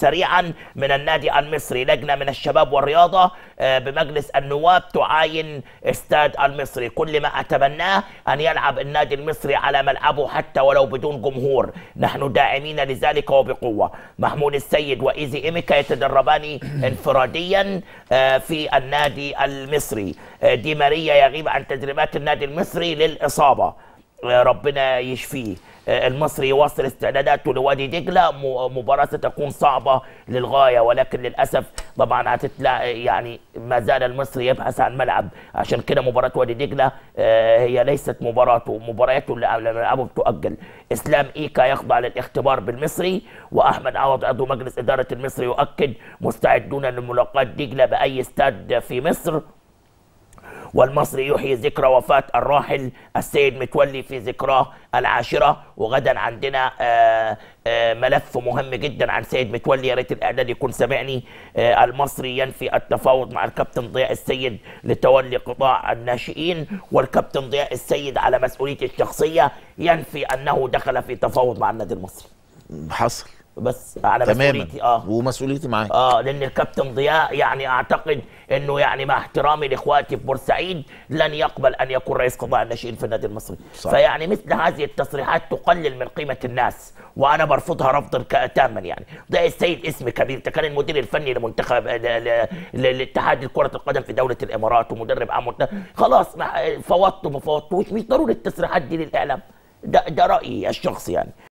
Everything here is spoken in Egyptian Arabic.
سريعا من النادي المصري لجنه من الشباب والرياضه آه، بمجلس النواب تعاين استاد المصري كل ما اتمناه ان يلعب النادي المصري على ملعبه حتى ولو بدون جمهور نحن داعمين لذلك وبقوه محمود السيد وايزي ايميكا يتدربان انفراديا آه، في النادي المصري آه، دي ماريا يغيب عن تدريبات النادي المصري للاصابه آه، ربنا يشفيه آه، المصري يواصل استعداداته لوادي دجله م- مباراه ستكون صعبه للغايه ولكن للاسف طبعا هتتلاقي يعني ما زال المصري يبحث عن ملعب عشان كده مباراه وادي دجله آه، هي ليست مباراته مبارياته اللي اللي ملعبه بتؤجل اسلام ايكا يخضع للاختبار بالمصري واحمد عوض عضو مجلس اداره المصري يؤكد مستعدون لملاقاه دجله باي استاد في مصر والمصري يحيي ذكرى وفاة الراحل السيد متولي في ذكراه العاشرة وغدا عندنا آه، آه، ملف مهم جدا عن سيد متولي يا ريت الإعداد يكون سامعني آه، المصري ينفي التفاوض مع الكابتن ضياء السيد لتولي قطاع الناشئين والكابتن ضياء السيد على مسؤوليته الشخصية ينفي أنه دخل في تفاوض مع النادي المصري حصل بس على تماما مسؤوليتي اه ومسؤوليتي معاك اه لان الكابتن ضياء يعني اعتقد انه يعني مع احترامي لاخواتي في بورسعيد لن يقبل ان يكون رئيس قطاع الناشئين في النادي المصري صح. فيعني مثل هذه التصريحات تقلل من قيمه الناس وانا برفضها رفضا ك- تاما يعني ضياء السيد اسم كبير ده كان المدير الفني لمنتخب ل- ل- ل- لاتحاد كره القدم في دوله الامارات ومدرب عام منتخب. خلاص ما- فوضته ما فوضتوش مش ضروري التصريحات دي للاعلام ده ده رايي الشخصي يعني